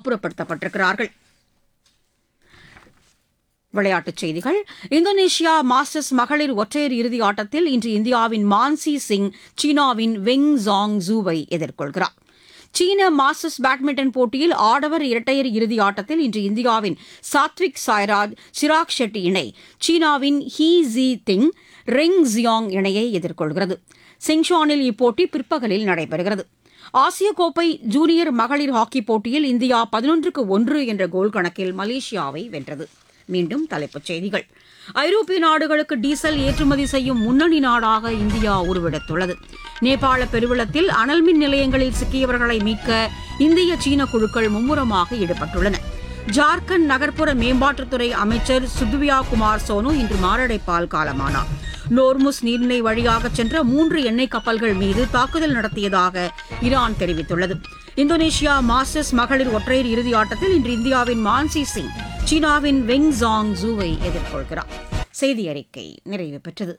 அப்புறப்படுத்தப்பட்டிருக்கிறார்கள் விளையாட்டுச் செய்திகள் Indonesia masters மகளிர் ஒற்றையர் இறுதி ஆட்டத்தில் இன்று இந்தியாவின் மான்சி சிங் சீனாவின் வெங் ஜாங் ஜூவை எதிர்கொள்கிறார் சீன மாஸ்டர்ஸ் பேட்மிண்டன் போட்டியில் ஆடவர் இரட்டையர் இறுதி ஆட்டத்தில் இன்று இந்தியாவின் சாத்விக் சாய்ராஜ் சிராக் ஷெட்டி இணை சீனாவின் He Jiting Ren Xiangyu இணையை எதிர்கொள்கிறது சிங்ஷானில் இப்போட்டி பிற்பகலில் நடைபெறுகிறது ஆசிய கோப்பை ஜூனியர் மகளிர் ஹாக்கி போட்டியில் இந்தியா பதினொன்றுக்கு ஒன்று என்ற கோல் கணக்கில் மலேசியாவை வென்றது மீண்டும் தலைப்புச் செய்திகள் ஐரோப்பிய நாடுகளுக்கு டீசல் ஏற்றுமதி செய்யும் முன்னணி நாடாக இந்தியா உருவெடுத்துள்ளது நேபாள பெருவெள்ளத்தில் அனல் மின் நிலையங்களில் சிக்கியவர்களை மீட்க இந்திய சீன குழுக்கள் மும்முரமாக ஈடுபட்டுள்ளன ஜார்க்கண்ட் நகர்ப்புற மேம்பாட்டுத்துறை அமைச்சர் சுத்வியா குமார் சோனு இன்று மாரடைப்பால் காலமானார் நோர்முஸ் நீர்நிலை வழியாக சென்ற மூன்று எண்ணெய் கப்பல்கள் மீது தாக்குதல் நடத்தியதாக ஈரான் தெரிவித்துள்ளது இந்தோனேஷியா மாஸ்டர்ஸ் மகளிர் ஒற்றையர் இறுதி ஆட்டத்தில் இன்று இந்தியாவின் மான்சி சிங் சீனாவின் வெங் ஜாங் ஜூவை எதிர்கொள்கிறார் செய்தி அறிக்கை நிறைவு பெற்றது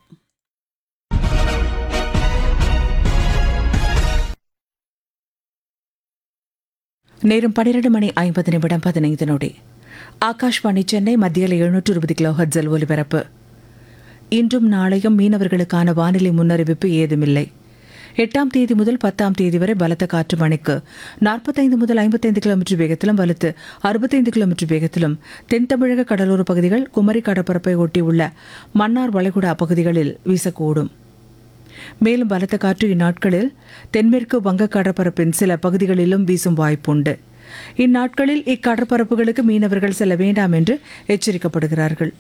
நேரம் பன்னிரண்டு மணி ஐம்பது நிமிடம் பதினைந்து நொடி ஆகாஷ்வாணி சென்னை மத்தியில் எழுநூற்று இருபது கிலோ ஹர்ட்ஸில் ஒலிபரப்பு இன்றும் நாளையும் மீனவர்களுக்கான வானிலை முன்னறிவிப்பு ஏதுமில்லை எட்டாம் தேதி முதல் பத்தாம் தேதி வரை பலத்த காற்று மணிக்கு நாற்பத்தைந்து முதல் ஐம்பத்தைந்து கிலோமீட்டர் வேகத்திலும் வலுத்து அறுபத்தைந்து கிலோமீட்டர் வேகத்திலும் தென் தமிழக கடலோர பகுதிகள் குமரி கடற்பரப்பை ஒட்டியுள்ள மன்னார் வளைகுடா பகுதிகளில் வீசக்கூடும் மேலும் பலத்த காற்று இந்நாட்களில் தென்மேற்கு வங்க கடற்பரப்பின் சில பகுதிகளிலும் வீசும் வாய்ப்புண்டு இந்நாட்களில் இக்கடற்பரப்புகளுக்கு மீனவர்கள் செல்ல வேண்டாம் என்று எச்சரிக்கப்படுகிறார்கள்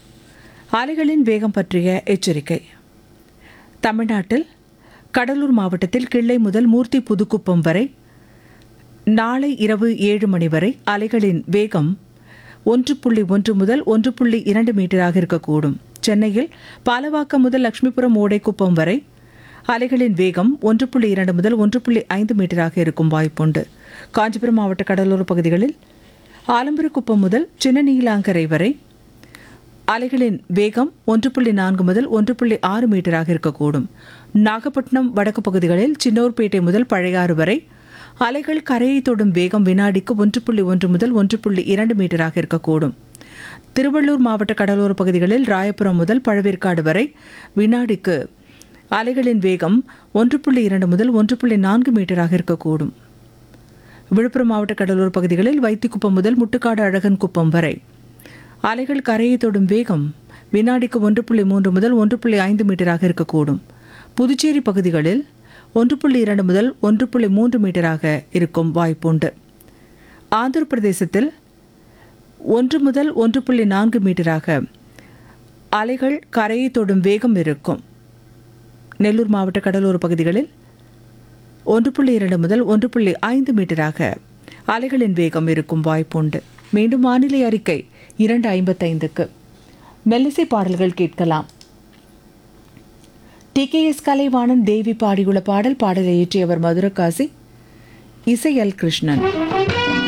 அலைகளின் வேகம் பற்றிய எச்சரிக்கை தமிழ்நாட்டில் கடலூர் மாவட்டத்தில் கிள்ளை முதல் மூர்த்தி புதுக்குப்பம் வரை நாளை இரவு ஏழு மணி வரை அலைகளின் வேகம் ஒன்று புள்ளி ஒன்று முதல் ஒன்று புள்ளி இரண்டு மீட்டராக இருக்கக்கூடும் சென்னையில் பாலவாக்கம் முதல் லட்சுமிபுரம் ஓடைக்குப்பம் வரை அலைகளின் வேகம் ஒன்று புள்ளி இரண்டு முதல் ஒன்று புள்ளி ஐந்து மீட்டராக இருக்கும் வாய்ப்புண்டு காஞ்சிபுரம் மாவட்ட கடலோர பகுதிகளில் ஆலம்பரக்குப்பம் முதல் சின்ன நீலாங்கரை வரை அலைகளின் வேகம் ஒன்று புள்ளி நான்கு முதல் ஒன்று புள்ளி ஆறு மீட்டராக இருக்கக்கூடும் நாகப்பட்டினம் வடக்கு பகுதிகளில் சின்னோர்பேட்டை முதல் பழையாறு வரை அலைகள் கரையை தொடும் வேகம் வினாடிக்கு ஒன்று புள்ளி ஒன்று முதல் ஒன்று புள்ளி இரண்டு மீட்டராக இருக்கக்கூடும் திருவள்ளூர் மாவட்ட கடலோர பகுதிகளில் ராயபுரம் முதல் பழவேற்காடு வரை வினாடிக்கு அலைகளின் வேகம் ஒன்று புள்ளி இரண்டு முதல் ஒன்று புள்ளி நான்கு மீட்டராக இருக்கக்கூடும் விழுப்புரம் மாவட்ட கடலோர பகுதிகளில் வைத்திக்குப்பம் முதல் முட்டுக்காடு அழகன் குப்பம் வரை அலைகள் கரையை தொடும் வேகம் வினாடிக்கு ஒன்று புள்ளி மூன்று முதல் ஒன்று புள்ளி ஐந்து மீட்டராக இருக்கக்கூடும் புதுச்சேரி பகுதிகளில் ஒன்று புள்ளி இரண்டு முதல் ஒன்று புள்ளி மூன்று மீட்டராக இருக்கும் வாய்ப்புண்டு ஆந்திர பிரதேசத்தில் ஒன்று முதல் ஒன்று புள்ளி நான்கு மீட்டராக அலைகள் கரையை தொடும் வேகம் இருக்கும் நெல்லூர் மாவட்ட கடலோர பகுதிகளில் ஒன்று புள்ளி இரண்டு முதல் ஒன்று புள்ளி ஐந்து மீட்டராக அலைகளின் வேகம் இருக்கும் வாய்ப்புண்டு மீண்டும் வானிலை அறிக்கை இரண்டு ஐம்பத்தைந்துக்கு மெல்லிசை பாடல்கள் கேட்கலாம் டிகேஎஸ் கலைவாணன் தேவி பாடியுள்ள பாடல் பாடலை இயற்றியவர் மதுரகாசி இசை எல் கிருஷ்ணன்